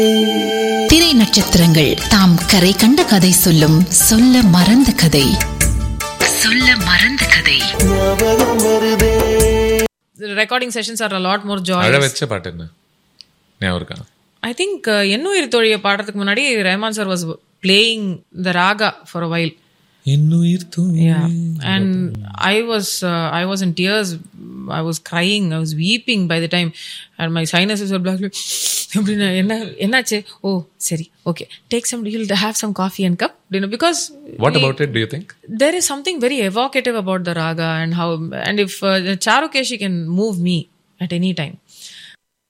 திரை நட்சத்திரங்கள் தாம் கரை கண்ட கதை சொல்லும் சொல்ல மறந்த கதை சொல்ல மறந்த கதை recording sessions are lot more அழ ஜாய் வச்ச பாட்டு என்ன ஞாபகம் இருக்கா ஐ திங்க் என்னுயிர் தோழியை பாடுறதுக்கு முன்னாடி Rahman sir was playing the raga for a while என்னுயிர் Yeah, and I was uh, I was in tears. I was crying. I was weeping by the time, and my sinuses were black. எப்படின்னா என்ன என்னாச்சு ஓ சரி okay take some you'll have some coffee and cup because what about it to you think there is something very evocative about the raga and how and if uh, charu keshi can move me at any time